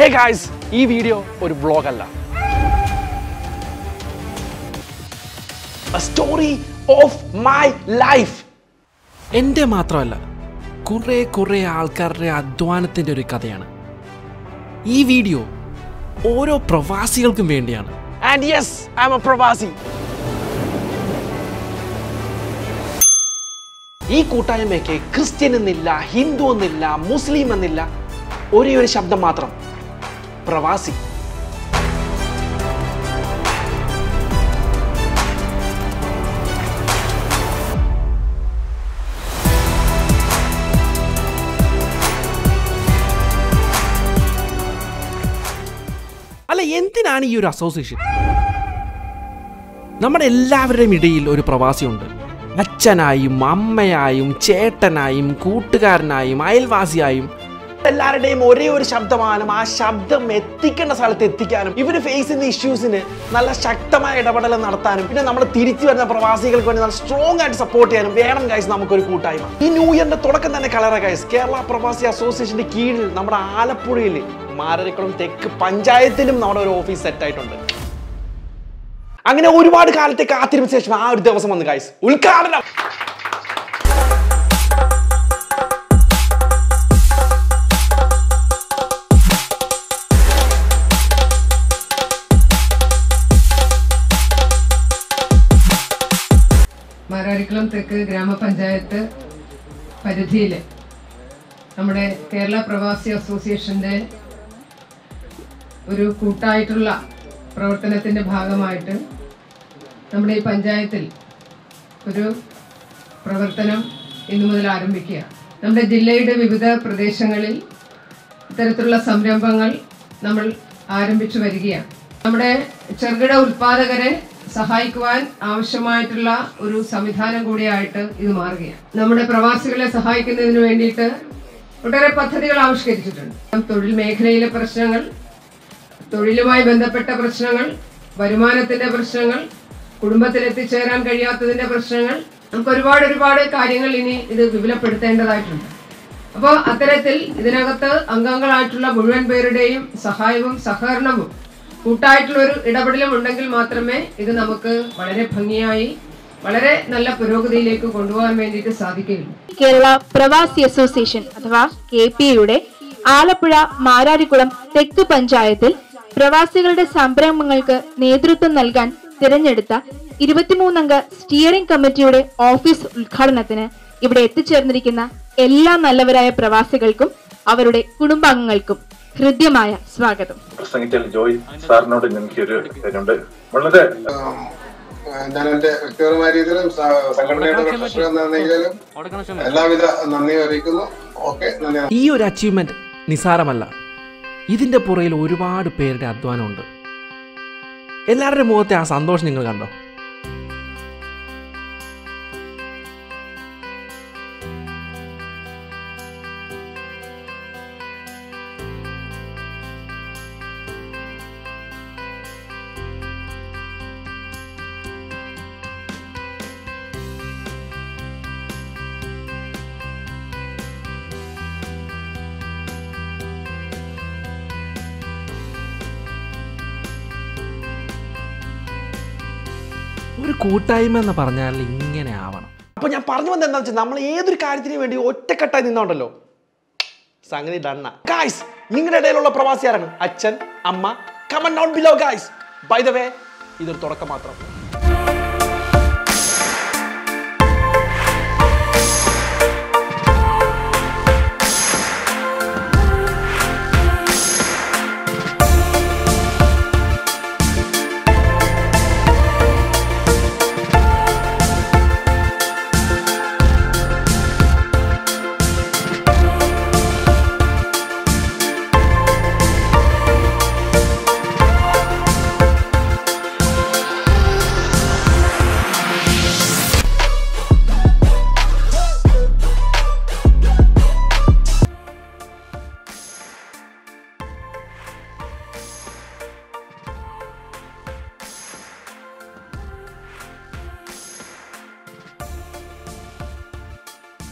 ഹേ guys ഈ video ഒരു vlog അല്ല സ്റ്റോറി ഓഫ് മൈ ലൈഫ് എൻ്റെ മാത്രമല്ല കുറേ കുറേ ആൾക്കാരുടെ അധ്വാനത്തിൻ്റെ ഒരു കഥയാണ് ഈ വീഡിയോ ഓരോ പ്രവാസികൾക്കും വേണ്ടിയാണ് and yes I am a pravasi ഈ കൂട്ടായ്മയ്ക്ക് ക്രിസ്ത്യൻ എന്നില്ല ഹിന്ദു എന്നില്ല മുസ്ലിം എന്നില്ല ഒരേ ഒരു ശബ്ദം മാത്രം പ്രവാസി അല്ല എന്തിനാണ് ഈ ഒരു അസോസിയേഷൻ നമ്മുടെ എല്ലാവരുടെയും ഇടയിൽ ഒരു പ്രവാസിയുണ്ട് അച്ഛനായും അമ്മയായും ചേട്ടനായും കൂട്ടുകാരനായും അയൽവാസിയായും എല്ലാവരുടെയും ഒരേ ഒരു ശബ്ദമാനും ആ ശബ്ദം എത്തിക്കേണ്ട സ്ഥലത്ത് എത്തിക്കാനും ഇവര് ഫേസ് ചെയ്യുന്ന ഇഷ്യൂസിന് നല്ല ശക്തമായ ഇടപെടൽ നടത്താനും പിന്നെ നമ്മൾ തിരിച്ചു വരുന്ന പ്രവാസികൾക്ക് വേണ്ടി നല്ല സ്ട്രോങ് ആയിട്ട് സപ്പോർട്ട് ചെയ്യാനും വേണം ഗൈസ് നമുക്കൊരു കൂട്ടായ്മ ഈ ന്യൂ ഇയറിന്റെ തുടക്കം തന്നെ കളറ ഗൈസ് കേരള പ്രവാസി അസോസിയേഷന്റെ കീഴിൽ നമ്മുടെ ആലപ്പുഴയിൽ മാരരിക്കുളം തെക്ക് പഞ്ചായത്തിലും നമ്മുടെ ഒരു ഓഫീസ് സെറ്റ് ആയിട്ടുണ്ട് അങ്ങനെ ഒരുപാട് കാലത്തെ കാത്തിരുന്ന ശേഷം ആ ഒരു ദിവസം വന്നു ഗൈസ് ഉദ്ഘാടനം മാരാരിക്കുളം തെക്ക് ഗ്രാമപഞ്ചായത്ത് പരിധിയിൽ നമ്മുടെ കേരള പ്രവാസി അസോസിയേഷൻ്റെ ഒരു കൂട്ടായിട്ടുള്ള പ്രവർത്തനത്തിൻ്റെ ഭാഗമായിട്ട് നമ്മുടെ ഈ പഞ്ചായത്തിൽ ഒരു പ്രവർത്തനം ഇന്നു മുതൽ ആരംഭിക്കുക നമ്മുടെ ജില്ലയുടെ വിവിധ പ്രദേശങ്ങളിൽ ഇത്തരത്തിലുള്ള സംരംഭങ്ങൾ നമ്മൾ ആരംഭിച്ചു വരികയാണ് നമ്മുടെ ചെറുകിട ഉൽപാദകരെ സഹായിക്കുവാൻ ആവശ്യമായിട്ടുള്ള ഒരു സംവിധാനം കൂടിയായിട്ട് ഇത് മാറുകയാണ് നമ്മുടെ പ്രവാസികളെ സഹായിക്കുന്നതിന് വേണ്ടിയിട്ട് ഒട്ടേറെ പദ്ധതികൾ ആവിഷ്കരിച്ചിട്ടുണ്ട് തൊഴിൽ മേഖലയിലെ പ്രശ്നങ്ങൾ തൊഴിലുമായി ബന്ധപ്പെട്ട പ്രശ്നങ്ങൾ വരുമാനത്തിന്റെ പ്രശ്നങ്ങൾ കുടുംബത്തിൽ എത്തിച്ചേരാൻ കഴിയാത്തതിന്റെ പ്രശ്നങ്ങൾ നമുക്ക് ഒരുപാട് ഒരുപാട് കാര്യങ്ങൾ ഇനി ഇത് വിപുലപ്പെടുത്തേണ്ടതായിട്ടുണ്ട് അപ്പോൾ അത്തരത്തിൽ ഇതിനകത്ത് അംഗങ്ങളായിട്ടുള്ള മുഴുവൻ പേരുടെയും സഹായവും സഹകരണവും കൂട്ടായിട്ടുള്ള ഒരു ഇടപെടലും ഉണ്ടെങ്കിൽ മാത്രമേ ഇത് നമുക്ക് വളരെ ഭംഗിയായി വളരെ നല്ല പുരോഗതിയിലേക്ക് കൊണ്ടുപോകാൻ വേണ്ടിയിട്ട് സാധിക്കുകയുള്ളൂ കേരള പ്രവാസി അസോസിയേഷൻ അഥവാ കെ പി യുടെ ആലപ്പുഴ മാരാരിക്കുളം തെക്ക് പഞ്ചായത്തിൽ പ്രവാസികളുടെ സംരംഭങ്ങൾക്ക് നേതൃത്വം നൽകാൻ തിരഞ്ഞെടുത്ത ഇരുപത്തിമൂന്നംഗ സ്റ്റിയറിംഗ് കമ്മിറ്റിയുടെ ഓഫീസ് ഉദ്ഘാടനത്തിന് ഇവിടെ എത്തിച്ചേർന്നിരിക്കുന്ന എല്ലാ നല്ലവരായ പ്രവാസികൾക്കും അവരുടെ കുടുംബാംഗങ്ങൾക്കും ഹൃദ്യമായ സ്വാഗതം പ്രസംഗിച്ചാൽ ജോയ് സാറിനോട് എനിക്കൊരു കാര്യമുണ്ട് വളരെ ഞാൻ എന്റെ വ്യക്തിപരമായ രീതിയിലും സ- സംഘടനയുടെ പ്രശ്നം എന്ന രീതിയിലും എല്ലാവിധ നന്ദി അറിയിക്കുന്നു ഓക്കെ നന്ദി ഈ ഒരു അച്ചീവ്മെന്റ് നിസാരമല്ല ഇതിന്റെ പുറയിൽ ഒരുപാട് പേരുടെ അധ്വാനമുണ്ട് എല്ലാവരുടെ മുഖത്തെ ആ സന്തോഷം നിങ്ങൾ കണ്ടോ ഒരു കൂട്ടായ്മ എന്ന് പറഞ്ഞാൽ ഇങ്ങനെ ആവണം അപ്പൊ ഞാൻ പറഞ്ഞു വന്നത് എന്താ വെച്ചാൽ നമ്മൾ ഏതൊരു കാര്യത്തിന് വേണ്ടി ഒറ്റക്കെട്ടായി നിന്നോണ്ടല്ലോ സംഗതി ഡണ്ണ ഗായ്സ് നിങ്ങളുടെ ഇടയിലുള്ള പ്രവാസി ആരാണ് അച്ഛൻ അമ്മ comment down below guys by the way ഇതൊരു തുടക്കം മാത്രം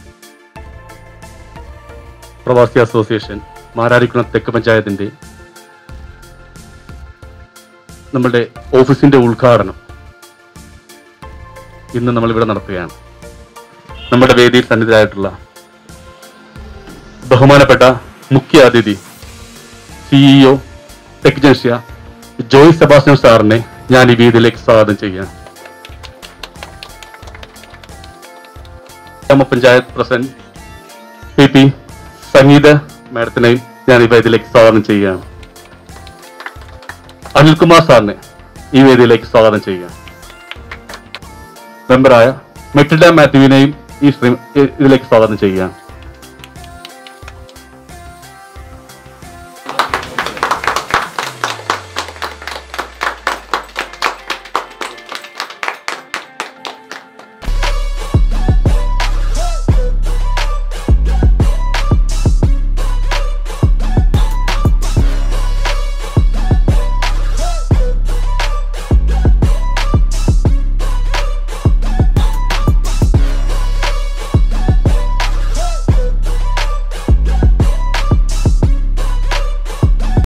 പ്രവാസി അസോസിയേഷൻ മാരാരിക്കുളം തെക്ക് പഞ്ചായത്തിന്റെ നമ്മുടെ ഓഫീസിന്റെ ഉദ്ഘാടനം ഇന്ന് നമ്മൾ ഇവിടെ നടത്തുകയാണ് നമ്മുടെ വേദിയിൽ സന്നിധിയായിട്ടുള്ള ബഹുമാനപ്പെട്ട മുഖ്യ അതിഥി സിഇഒ ടെക്നീഷ്യ ജോയ് സെബാസ്റ്റ്യൻ സാറിനെ ഞാൻ ഈ വേദിയിലേക്ക് സ്വാഗതം ചെയ്യാം ഗ്രാമപഞ്ചായത്ത് പ്രസിഡന്റ് പി പി സംഗീത മാഡത്തിനെയും ഞാൻ ഈ വേദിയിലേക്ക് സ്വാഗതം ചെയ്യുകയാണ് അനിൽകുമാർ സാറിനെ ഈ വേദിയിലേക്ക് സ്വാഗതം ചെയ്യുകയാണ് മെമ്പറായ മെറ്റിൽഡ മാത്യുവിനെയും ഈ സ്ട്രീം ഇതിലേക്ക് സ്വാഗതം ചെയ്യുകയാണ്